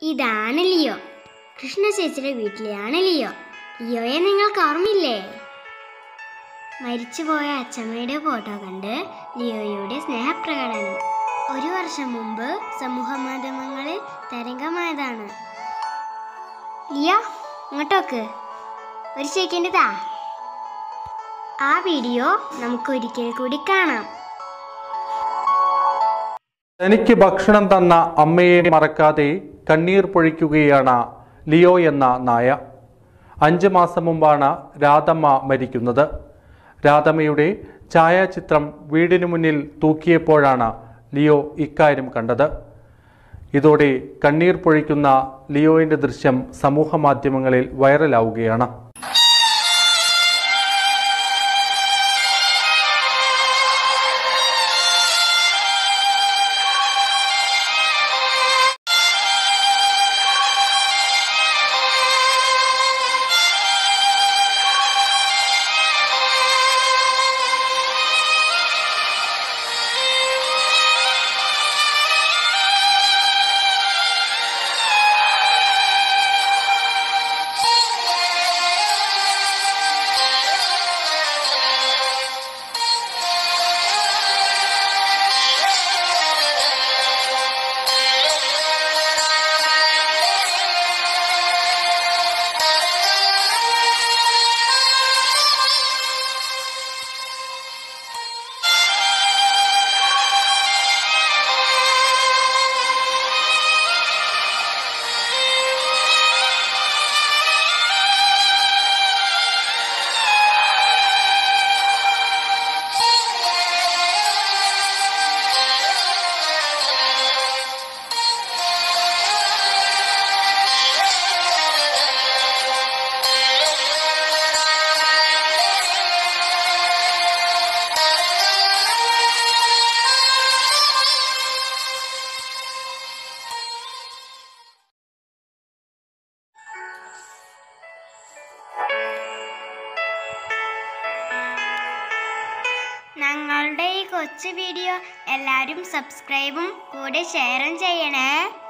ഇതാണ് ലിയോ കൃഷ്ണ ചേച്ചിയുടെ വീട്ടിലെയാണ് ലിയോ ലിയോയെ നിങ്ങൾക്ക് ഓർമ്മയില്ലേ മരിച്ചുപോയ അച്ഛമ്മയുടെ ഫോട്ടോ കണ്ട് ലിയോയുടെ സ്നേഹപ്രകടനം ഒരു വർഷം മുമ്പ് സമൂഹ മാധ്യമങ്ങളിൽ തരംഗമായതാണ് ലിയോ ഇങ്ങോട്ടോക്ക് ഒരു സെക്കൻഡ് താ ആ വീഡിയോ നമുക്ക് ഒരിക്കൽ കൂടി കാണാം തനിക്ക് ഭക്ഷണം തന്ന അമ്മയെ മറക്കാതെ കണ്ണീർ പൊഴിക്കുകയാണ് ലിയോ എന്ന നായ അഞ്ച് മാസം മുമ്പാണ് രാധമ്മ മരിക്കുന്നത് രാധമ്മയുടെ ഛായാചിത്രം വീടിനു മുന്നിൽ തൂക്കിയപ്പോഴാണ് ലിയോ ഇക്കാര്യം കണ്ടത് ഇതോടെ കണ്ണീർ പൊഴിക്കുന്ന ലിയോയുടെ ദൃശ്യം സമൂഹ മാധ്യമങ്ങളിൽ വൈറലാവുകയാണ് ഞങ്ങളുടെ ഈ കൊച്ചു വീഡിയോ എല്ലാവരും സബ്സ്ക്രൈബും കൂടെ ഷെയറും ചെയ്യണേ